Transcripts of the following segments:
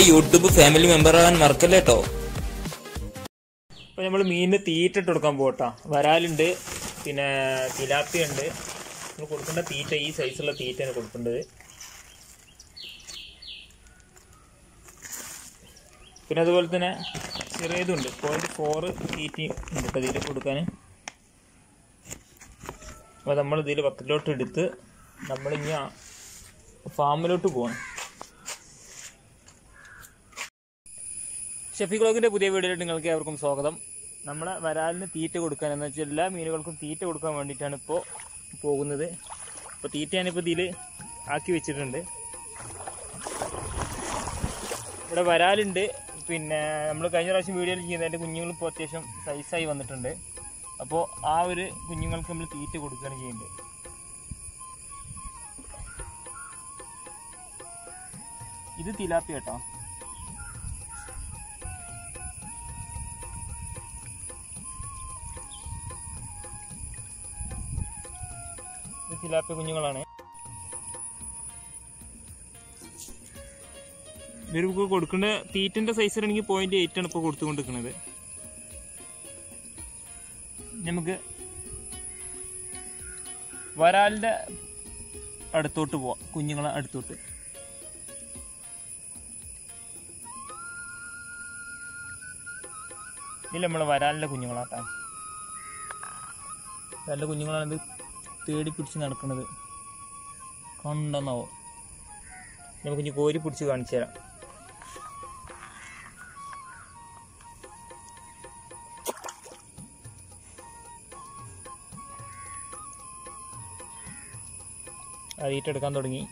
നമ്മുടെ YouTube family member ആവാൻ മറക്കല്ലേ കേട്ടോ അപ്പോൾ നമ്മൾ മീനിന് തീറ്റ ഇട്ട് കൊടുക്കാൻ പോകട്ടോ വരാലുണ്ട് പിന്നെ തിലാപ്പിയ ഉണ്ട് നമ്മൾ കൊടുക്കേണ്ട തീറ്റ ഈ സൈസുള്ള തീറ്റയാണ് കൊടുക്കേണ്ടത് പിന്നെ അതുപോലെ തന്നെ ചെറിയതുണ്ട് പോയിന്റ് ഫോറ് തീറ്റയും ഉണ്ട് കേട്ടോ ഇതിൽ കൊടുക്കാൻ അപ്പോൾ നമ്മൾ ഇതിൽ ബക്കറ്റിലോട്ട് എടുത്ത് നമ്മളിനി ആ ഫാമിലോട്ട് പോകണം ഷെഫി ക്ലോക്കിന്റെ പുതിയ വീഡിയോയിലേക്ക് നിങ്ങൾക്ക് ഏവർക്കും സ്വാഗതം നമ്മളെ വരാലിന് തീറ്റ കൊടുക്കാൻ എന്ന് വെച്ചാൽ എല്ലാ മീനുകൾക്കും തീറ്റ കൊടുക്കാൻ വേണ്ടിയിട്ടാണ് ഇപ്പോൾ പോകുന്നത് അപ്പോൾ തീറ്റ ഞാനിപ്പോൾ ഇതിൽ ആക്കി വെച്ചിട്ടുണ്ട് ഇവിടെ വരാലുണ്ട് പിന്നെ നമ്മൾ കഴിഞ്ഞ പ്രാവശ്യം വീഡിയോയിൽ ചെയ്യുന്നതിൻ്റെ കുഞ്ഞുങ്ങൾ ഇപ്പോൾ അത്യാവശ്യം സൈസായി വന്നിട്ടുണ്ട് അപ്പോൾ ആ ഒരു കുഞ്ഞുങ്ങൾക്ക് നമ്മൾ തീറ്റ കൊടുക്കുകയാണ് ചെയ്യുന്നത് ഇത് തിലാപ്പി കേട്ടോ ഇത് തിലാപ്പി കുഞ്ഞുങ്ങളാണ് ഇവർക്ക് കൊടുക്കേണ്ട തീറ്റന്റെ സൈസ് ആണെങ്കിൽ പോയിന്റ് എയ്റ്റ് ആണ് ഇപ്പോൾ കൊടുത്തുകൊണ്ടിരിക്കുന്നത് നമുക്ക് വരാലിന്റെ അടുത്തോട്ട് പോവാം കുഞ്ഞുങ്ങളെ അടുത്തോട്ട് ഇതിൽ നമ്മൾ വരാലിന്റെ കുഞ്ഞുങ്ങളാട്ടാ വരാലിന്റെ കുഞ്ഞുങ്ങളാണ് ഇത് തേടി പിടിച്ച് നടക്കുന്നത് കണ്ടെന്നാവോ നമുക്ക് ഇനി കോരി പിടിച്ച് കാണിച്ചു തരാം അരിയിട്ടെടുക്കാൻ തുടങ്ങി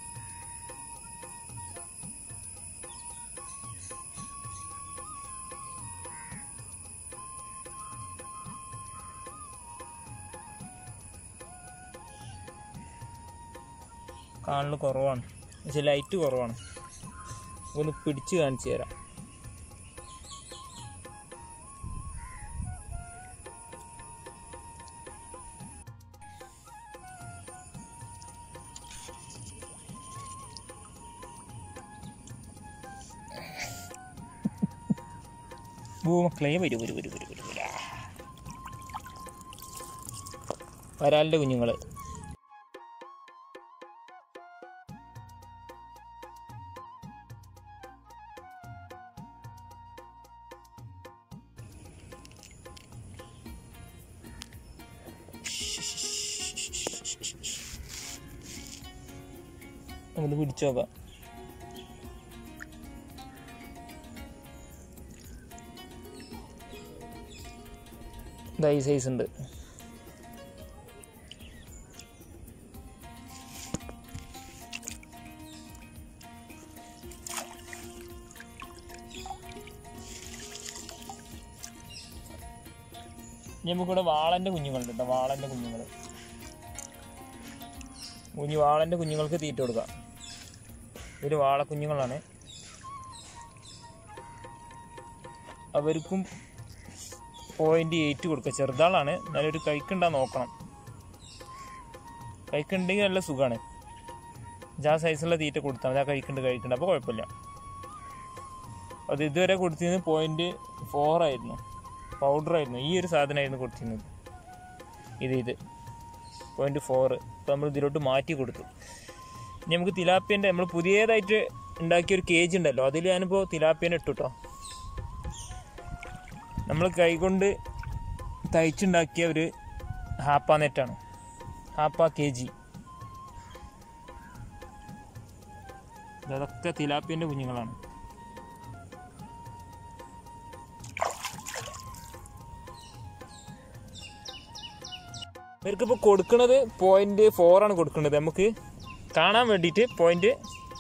കാണൽ കുറവാണ് പക്ഷെ ലൈറ്റ് കുറവാണ് ഒന്ന് പിടിച്ച് കാണിച്ചു തരാം ഓ മക്കളെ വരൂ വരൂ വരൂ വരൂ വരൂ വരൂ. വരാലിൻ്റെ കുഞ്ഞുങ്ങൾ നമുക്ക് പിടിച്ചു നോക്കാം ഇതാ ഈ സൈസ് ഉണ്ട് ഇനി നമുക്കിവിടെ വാളന്റെ കുഞ്ഞുങ്ങളുണ്ട് കേട്ടോ വാളന്റെ കുഞ്ഞുങ്ങൾ കുഞ്ഞു വാളന്റെ കുഞ്ഞുങ്ങൾക്ക് തീറ്റ കൊടുക്കാം ഇവര് വാളക്കുഞ്ഞുങ്ങളാണ് അവർക്കും പോയിന്റ് എയ്റ്റ് കൊടുക്കുക ചെറുതാളാണ് എന്നാലും ഒരു കൈക്കുണ്ടാ നോക്കണം കൈക്കുണ്ടെങ്കിൽ നല്ല സുഖമാണ് ആ സൈസുള്ള തീറ്റ കൊടുത്താൽ മതി ആ കൈക്കുണ്ട് കഴിക്കുന്നുണ്ട് അപ്പോൾ കുഴപ്പമില്ല അത് ഇതുവരെ കൊടുത്തിരുന്നത് പോയിന്റ് ഫോർ ആയിരുന്നു പൗഡർ ആയിരുന്നു ഈ ഒരു സാധനമായിരുന്നു കൊടുത്തിരുന്നത് ഇത് ഇത് പോയിന്റ് ഫോർ ഇപ്പോൾ നമ്മൾ ഇതിലോട്ട് മാറ്റി കൊടുത്തു ഇനി നമുക്ക് തിലാപ്പിയൻ്റെ നമ്മൾ പുതിയതായിട്ട് ഉണ്ടാക്കിയ ഒരു കേജ് ഉണ്ടല്ലോ അതിൽ ഞാനിപ്പോൾ തിലാപ്പിയനെ ഇട്ടു കേട്ടോ നമ്മൾ കൈകൊണ്ട് തയ്ച്ചുണ്ടാക്കിയ ഒരു ഹാപ്പ നെറ്റാണ് ഹാപ്പ കെ ജി അതൊക്കെ തിലാപ്പിയൻ്റെ കുഞ്ഞുങ്ങളാണ് ഇവർക്കിപ്പോൾ കൊടുക്കുന്നത് പോയിന്റ് ഫോർ ആണ് കൊടുക്കുന്നത് നമുക്ക് കാണാൻ വേണ്ടിയിട്ട് പോയിന്റ്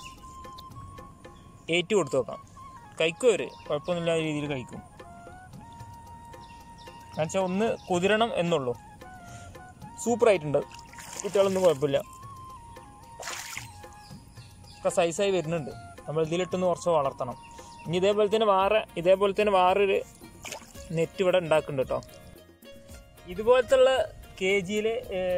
എയ്റ്റ് കൊടുത്തു നോക്കാം കഴിക്കും അവർ കുഴപ്പമൊന്നുമില്ലാത്ത രീതിയിൽ കഴിക്കും എന്നുവെച്ചാൽ ഒന്ന് കുതിരണം എന്നുള്ളൂ സൂപ്പറായിട്ടുണ്ട് കുട്ടികളൊന്നും കുഴപ്പമില്ല ഒക്കെ സൈസായി വരുന്നുണ്ട് നമ്മൾ ഇതിലിട്ടൊന്ന് കുറച്ച് വളർത്തണം ഇനി ഇതേപോലെ തന്നെ വേറെ ഇതേപോലെ തന്നെ വേറൊരു നെറ്റ് ഇവിടെ ഉണ്ടാക്കുന്നുണ്ട് കേട്ടോ ഇതുപോലത്തുള്ള കെ ജിയിൽ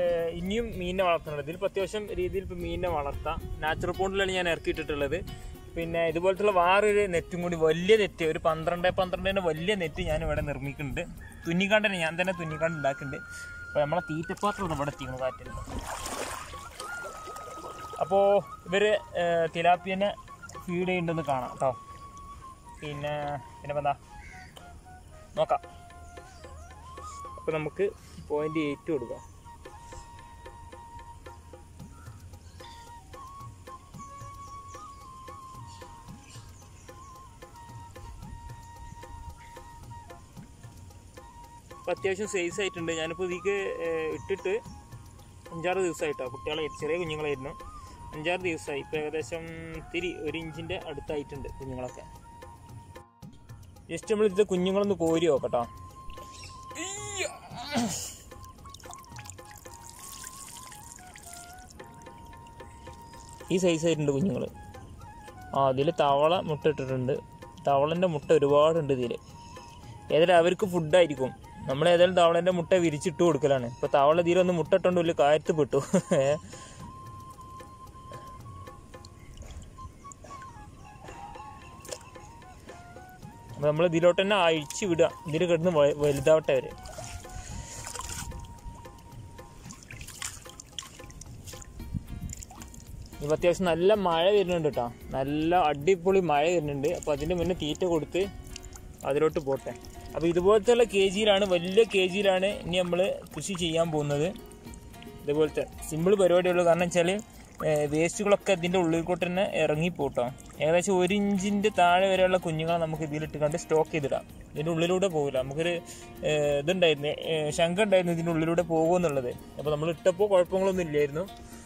ഇനിയും മീനിനെ വളർത്തുന്നുണ്ട് ഇതിൽ അത്യാവശ്യം രീതിയിൽ ഇപ്പോൾ മീനിനെ വളർത്താം നാച്ചുറൽ പോണ്ടിലാണ് ഞാൻ ഇറക്കിയിട്ടിട്ടുള്ളത് പിന്നെ ഇതുപോലത്തുള്ള വേറൊരു നെറ്റും കൂടി വലിയ നെറ്റ് ഒരു പന്ത്രണ്ട് പന്ത്രണ്ടിൻ്റെ വലിയ നെറ്റ് ഞാൻ ഇവിടെ നിർമ്മിക്കുന്നുണ്ട് തുന്നിക്കാണ്ട് തന്നെ ഞാൻ തന്നെ തുന്നിക്കാണ്ട് ഉണ്ടാക്കുന്നുണ്ട് അപ്പോൾ നമ്മളെ തീറ്റപ്പാത്രം ഒന്ന് ഇവിടെ എത്തിക്കുന്നു കാറ്റിൽ അപ്പോൾ ഇവർ തിലാപ്പിയനെ ഫീഡ് ചെയ്യുന്നുണ്ടെന്ന് കാണാം കേട്ടോ പിന്നെ പിന്നെ ഇപ്പൊ എന്താ നോക്കാം അപ്പോൾ നമുക്ക് പോയിന്റ് എയ്റ്റ് കൊടുക്കാം അപ്പോൾ അത്യാവശ്യം സൈസ് ആയിട്ടുണ്ട് ഞാനിപ്പോൾ ഇതിക്ക് ഇട്ടിട്ട് അഞ്ചാറ് ദിവസമായിട്ടോ കുട്ടികളെ ചെറിയ കുഞ്ഞുങ്ങളായിരുന്നു അഞ്ചാറ് ദിവസമായി ഇപ്പോൾ ഏകദേശം തിരി ഒരു ഇഞ്ചിൻ്റെ അടുത്തായിട്ടുണ്ട് കുഞ്ഞുങ്ങളൊക്കെ ജസ്റ്റ് നമ്മൾ ഇത് കുഞ്ഞുങ്ങളൊന്ന് കോരി നോക്കട്ടോ ഈ സൈസ് ആയിട്ടുണ്ട് കുഞ്ഞുങ്ങൾ ആ അതിൽ തവള മുട്ട ഇട്ടിട്ടുണ്ട് തവളൻ്റെ മുട്ട ഒരുപാടുണ്ട് ഇതിൽ ഏതായാലും അവർക്ക് ഫുഡായിരിക്കും നമ്മൾ ഏതായാലും തവളൻ്റെ മുട്ട വിരിച്ചിട്ട് കൊടുക്കലാണ് ഇപ്പോൾ തവള ഇതിലൊന്ന് മുട്ട ഇട്ടുകൊണ്ട് വലിയ കായത്ത് പെട്ടു അപ്പോൾ നമ്മൾ ഇതിലോട്ട് തന്നെ അഴിച്ച് വിടുക ഇതിൽ കിടന്ന് വ- വലുതാവട്ടെ അവർ ഇപ്പം അത്യാവശ്യം നല്ല മഴ വരുന്നുണ്ട് കേട്ടോ നല്ല അടിപൊളി മഴ വരുന്നുണ്ട് അപ്പോൾ അതിൻ്റെ മുന്നേ തീറ്റ കൊടുത്ത് അതിലോട്ട് പോട്ടെ അപ്പോൾ ഇതുപോലത്തെ കെ ജിയിലാണ് വലിയ കെ ജിയിലാണ് ഇനി നമ്മൾ കൃഷി ചെയ്യാൻ പോകുന്നത് ഇതുപോലത്തെ സിമ്പിൾ പരിപാടിയുള്ളൂ കാരണം വെച്ചാൽ വേസ്റ്റുകളൊക്കെ ഇതിൻ്റെ ഉള്ളിൽക്കോട്ട് തന്നെ ഇറങ്ങിപ്പോട്ടോ ഏകദേശം ഒരു ഇഞ്ചിൻ്റെ താഴെ വരെയുള്ള കുഞ്ഞുങ്ങളെ നമുക്ക് ഇതിലിട്ട് കണ്ട് സ്റ്റോക്ക് ചെയ്തിടാം ഇതിൻ്റെ ഉള്ളിലൂടെ പോകില്ല നമുക്കൊരു ഏഹ്, ഇതുണ്ടായിരുന്നു ഏഹ്, ശങ്ക ഉണ്ടായിരുന്നു ഇതിൻ്റെ ഉള്ളിലൂടെ പോകുമെന്നുള്ളത് അപ്പോൾ നമ്മൾ ഇട്ടപ്പോൾ കുഴപ്പങ്ങളൊന്നും ഇല്ലായിരുന്നു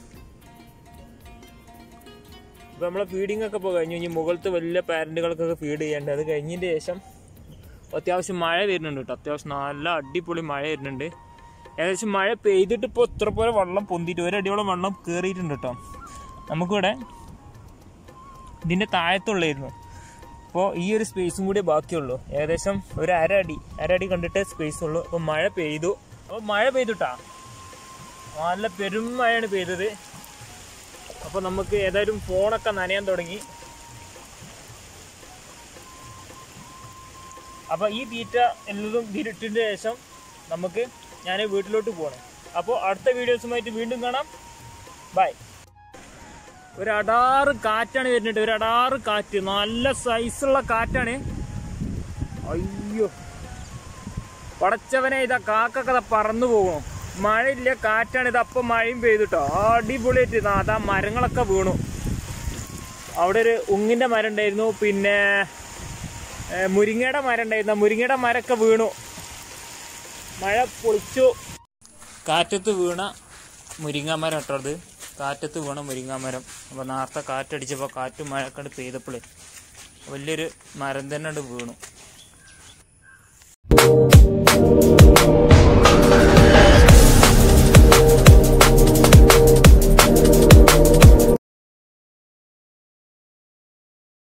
ഇപ്പോൾ നമ്മളെ ഫീഡിംഗ് ഒക്കെ ഇപ്പോൾ കഴിഞ്ഞു ഇനി മുകളിലത്തെ വലിയ പാരൻറ്റുകൾക്കൊക്കെ ഫീഡ് ചെയ്യേണ്ടത് അത് കഴിഞ്ഞതിൻ്റെ ശേഷം അത്യാവശ്യം മഴ വരുന്നുണ്ട് കേട്ടോ അത്യാവശ്യം നല്ല അടിപൊളി മഴ വരുന്നുണ്ട് ഏകദേശം മഴ പെയ്തിട്ട് ഇപ്പോൾ ഇത്ര പോലെ വെള്ളം പൊന്തിയിട്ട് ഒരടിയോളം വെള്ളം കയറിയിട്ടുണ്ട് കേട്ടോ നമുക്കിവിടെ ഇതിൻ്റെ താഴത്തുള്ളായിരുന്നു അപ്പോൾ ഈ ഒരു സ്പേസും കൂടി ബാക്കിയുള്ളൂ ഏകദേശം ഒരു അര അടി അര അടി കണ്ടിട്ടേ സ്പേസ് ഉള്ളൂ അപ്പോൾ മഴ പെയ്തു അപ്പോൾ മഴ പെയ്തുട്ടാ നല്ല പെരും മഴയാണ് പെയ്തത് അപ്പോൾ നമുക്ക് ഏതായാലും ഫോണൊക്കെ നനയാൻ തുടങ്ങി അപ്പോൾ ഈ തീറ്റ എല്ലതും ഇതിലിട്ടതിന് ശേഷം നമുക്ക് ഞാൻ വീട്ടിലോട്ട് പോകണം അപ്പോൾ അടുത്ത വീഡിയോസുമായിട്ട് വീണ്ടും കാണാം ബൈ ഒരു അടാറ് കാറ്റാണ് വരുന്നുണ്ട് ഒരു അടാറ് കാറ്റ് നല്ല സൈസുള്ള കാറ്റാണ് അയ്യോ പടച്ചവനെ ഇതാ കാക്കൊക്കെ ദാ പറന്നു പോകും മഴയില്ല കാറ്റാണ് ഇത് അപ്പം മഴയും പെയ്തിട്ടോ അടിപൊളിയായിട്ട് ഇതാ അതാ മരങ്ങളൊക്കെ വീണു അവിടെ ഒരു ഉങ്ങിന്റെ മരം ഉണ്ടായിരുന്നു പിന്നെ ഏ, മുരിങ്ങയുടെ മരം ഉണ്ടായിരുന്നു ആ മുരിങ്ങയുടെ മരമൊക്കെ വീണു മഴ പൊളിച്ചു കാറ്റത്ത് വീണ മുരിങ്ങാമരം ഇട്ടത് കാറ്റത്ത് വീണ മുരിങ്ങാമരം അപ്പോൾ നേരത്തെ കാറ്റടിച്ചപ്പോൾ കാറ്റും മഴയൊക്കെ പെയ്തപ്പോഴേ വലിയൊരു മരം തന്നെ ഉണ്ട് വീണു